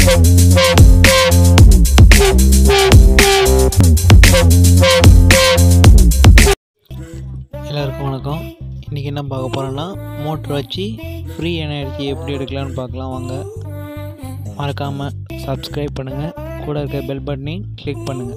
எல்லாருக்கும் வணக்கம் இன்றைக்கி என்ன பார்க்க போகிறோன்னா மோட்ரு வச்சு ஃப்ரீ எனர்ஜி எப்படி எடுக்கலாம்னு பார்க்கலாம் வாங்க மறக்காமல் சப்ஸ்கிரைப் பண்ணுங்கள் கூட இருக்க பெல் பட்டனையும் கிளிக் பண்ணுங்கள்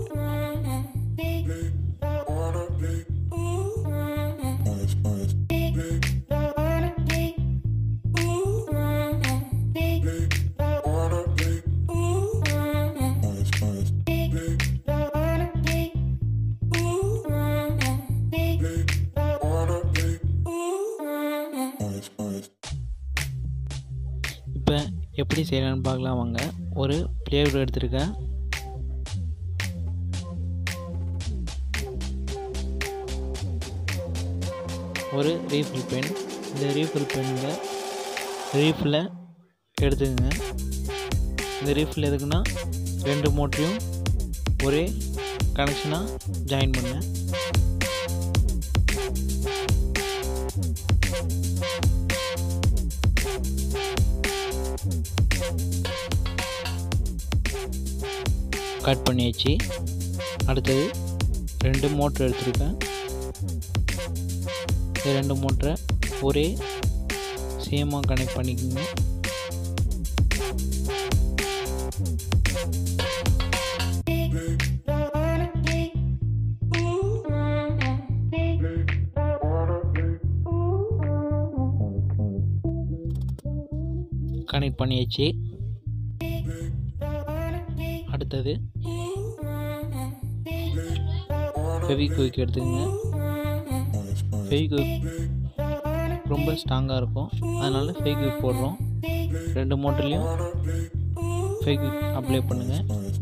இப்போ எப்படி செய்யலாம்னு பார்க்கலாம் வாங்க ஒரு பிளேவுட் எடுத்திருக்கேன் ஒரு ரீஃபில் பென் இந்த ரீஃபில் பெனில் ரீஃபில் எடுத்துக்கங்க இந்த ரீஃபில் எதுக்குன்னா ரெண்டு மோட்டரையும் ஒரே கனெக்ஷனாக ஜாயின் பண்ணேன் கட் பண்ணியாச்சு அடுத்தது ரெண்டு மோட்ரு எடுத்திருக்கேன் இந்த ரெண்டு மோட்டரை ஒரே சேமாக கனெக்ட் பண்ணிக்கோங்க கனெக்ட் பண்ணியாச்சு அடுத்தது ஃபெவிக்விக் எடுத்துக்கங்க ஃபெவிக்விக் ரொம்ப ஸ்ட்ராங்காக இருக்கும் அதனால ஃபெவிக்விக் போடுறோம் ரெண்டு மோட்டர்லேயும் ஃபெவிக்விக் அப்ளை பண்ணுங்கள்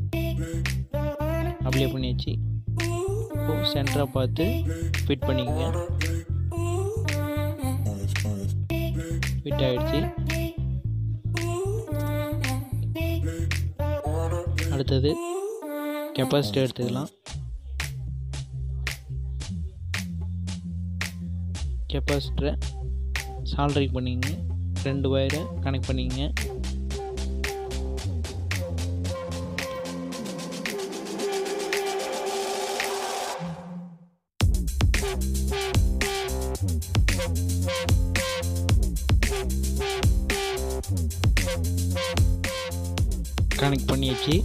அப்ளை பண்ணியாச்சு இப்போது சென்டராக பார்த்து ஃபிட் பண்ணிக்கங்க ஃபிட் ஆகிடுச்சு அடுத்தது கெப்பாசிட்டி எடுத்துக்கலாம் கெப்பாசிட்டரை சால்ட்ரிங் பண்ணிங்க ரெண்டு ஒயரை கனெக்ட் பண்ணிங்க கனெக்ட் பண்ணியாச்சு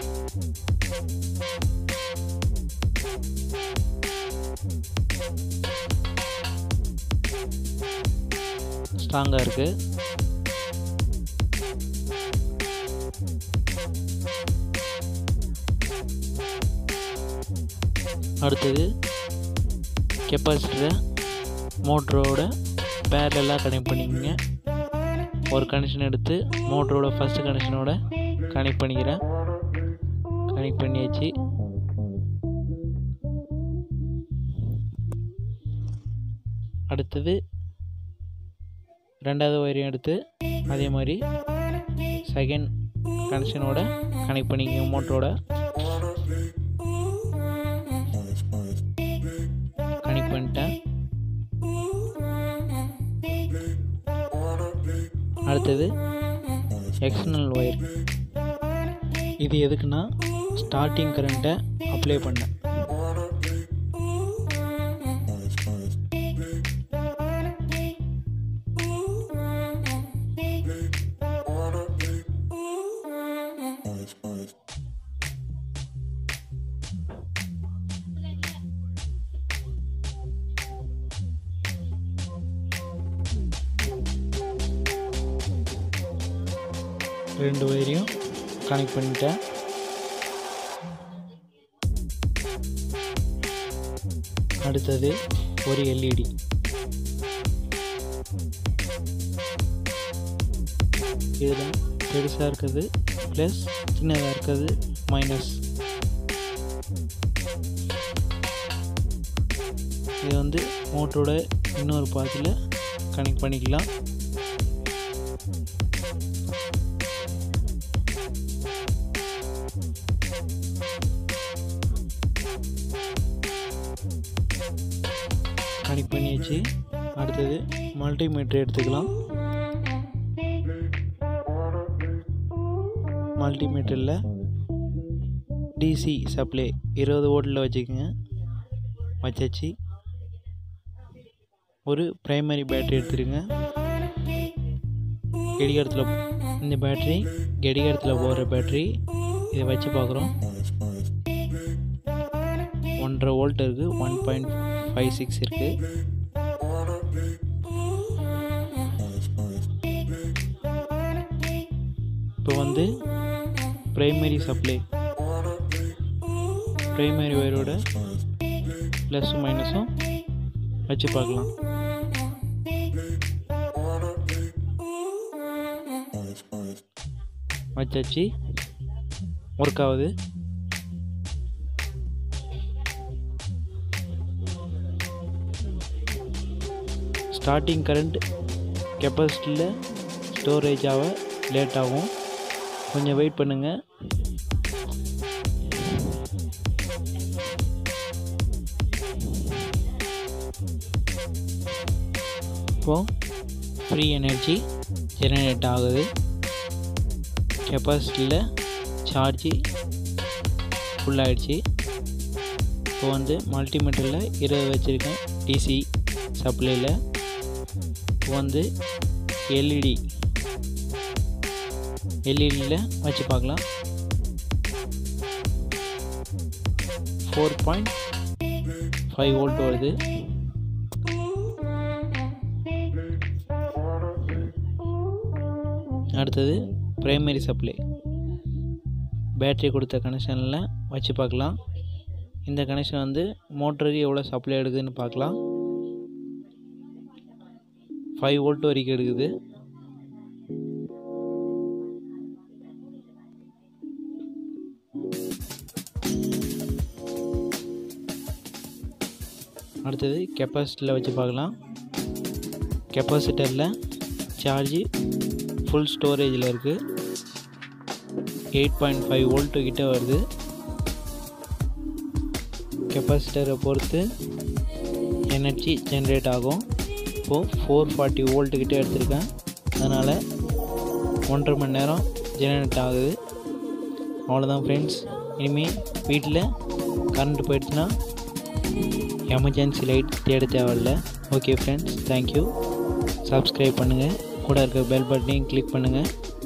ஸ்ட்ராங்காக இருக்குது அடுத்தது கெப்பாசிட்டரை மோட்டரோட பேரலாக கனெக்ட் பண்ணிக்கோங்க ஒரு கனெக்ஷன் எடுத்து மோட்டரோட ஃபஸ்ட்டு கனெக்ஷனோட கனெக்ட் பண்ணிக்கிறேன் கனெக்ட் பண்ணியாச்சு அடுத்தது ரெண்டாவது ஒயரையும் எடுத்து அதே மாதிரி செகண்ட் கனெக்ஷனோட கனெக்ட் பண்ணிக்கங்க மோட்டரோட கனெக்ட் பண்ணிட்டேன் அடுத்தது எக்ஸ்டர்னல் ஒயர் இது எதுக்குன்னா ஸ்டார்டிங் கரண்ட்டை அப்ளை பண்ண ரெண்டு ஒயரையும் கனெக்ட் பண்ணிட்டேன் அடுத்தது ஒரு எல்இடி இதில் பெருசாக இருக்குது ப்ளஸ் சின்னதாக இருக்குது மைனஸ் இது வந்து மோட்டரோட இன்னொரு பாத்தில் கனெக்ட் பண்ணிக்கலாம் கனெக்ட் பண்ணியாச்சு அடுத்தது மல்டிமீட்டர் எடுத்துக்கலாம் மல்டிமீட்டரில் டிசி சப்ளை இருபது வோல்ட்டில் வச்சுக்கோங்க வச்சாச்சு ஒரு ப்ரைமரி பேட்டரி எடுத்துருங்க கடிகாரத்தில் இந்த பேட்டரி கடிகாரத்தில் போகிற பேட்டரி இதை வச்சு பார்க்குறோம் ஒன்றரை வோல்ட் இருக்குது ஒன் பாயிண்ட் ஃபைவ் சிக்ஸ் இருக்குது இப்போ வந்து ப்ரைமரி சப்ளை ப்ரைமரி ஒயரோட ப்ளஸ்ஸும் மைனஸும் வச்சு பார்க்கலாம் வச்சாச்சு ஒர்க் ஆகுது ஸ்டார்டிங் கரண்ட் கெப்பாசிட்டியில் ஸ்டோரேஜ் ஆக லேட் ஆகும் கொஞ்சம் வெயிட் பண்ணுங்கள் இப்போது ஃப்ரீ எனர்ஜி ஜெனரேட் ஆகுது கெப்பாசிட்டியில் சார்ஜி ஃபுல்லாகிடுச்சு இப்போ வந்து மல்டிமீட்டரில் இருபது வச்சுருக்கேன் டிசி சப்ளையில் இப்போ வந்து எல்இடி எல்இடியில் வச்சு பார்க்கலாம் ஃபோர் பாயிண்ட் ஃபைவ் வோல்ட் வருது அடுத்தது ப்ரைமரி சப்ளை பேட்ரி கொடுத்த கனெக்ஷனில் வச்சு பார்க்கலாம் இந்த கனெக்ஷன் வந்து மோட்டருக்கு எவ்வளோ சப்ளை எடுக்குதுன்னு பார்க்கலாம் ஃபைவ் வோல்ட் வரைக்கும் எடுக்குது அடுத்தது கெப்பாசிட்டியில் வச்சு பார்க்கலாம் கெப்பாசிட்டரில் சார்ஜு ஃபுல் ஸ்டோரேஜில் இருக்குது எயிட் பாயிண்ட் ஃபைவ் வோல்ட்டு கிட்ட வருது கெப்பாசிட்டரை பொறுத்து எனர்ஜி ஜென்ரேட் ஆகும் இப்போது ஃபோர் ஃபார்ட்டி வோல்ட்டு கிட்ட எடுத்திருக்கேன் அதனால் ஒன்றரை மணி நேரம் ஜெனரேட் ஆகுது அவ்வளோதான் ஃப்ரெண்ட்ஸ் இனிமேல் வீட்டில் கரண்ட் போயிடுச்சுன்னா எமர்ஜென்சி லைட் தேட தேவையில்ல ஓகே ஃப்ரெண்ட்ஸ் தேங்க்யூ சப்ஸ்கிரைப் பண்ணுங்கள் கூட இருக்க பெல் பட்டனையும் கிளிக் பண்ணுங்கள்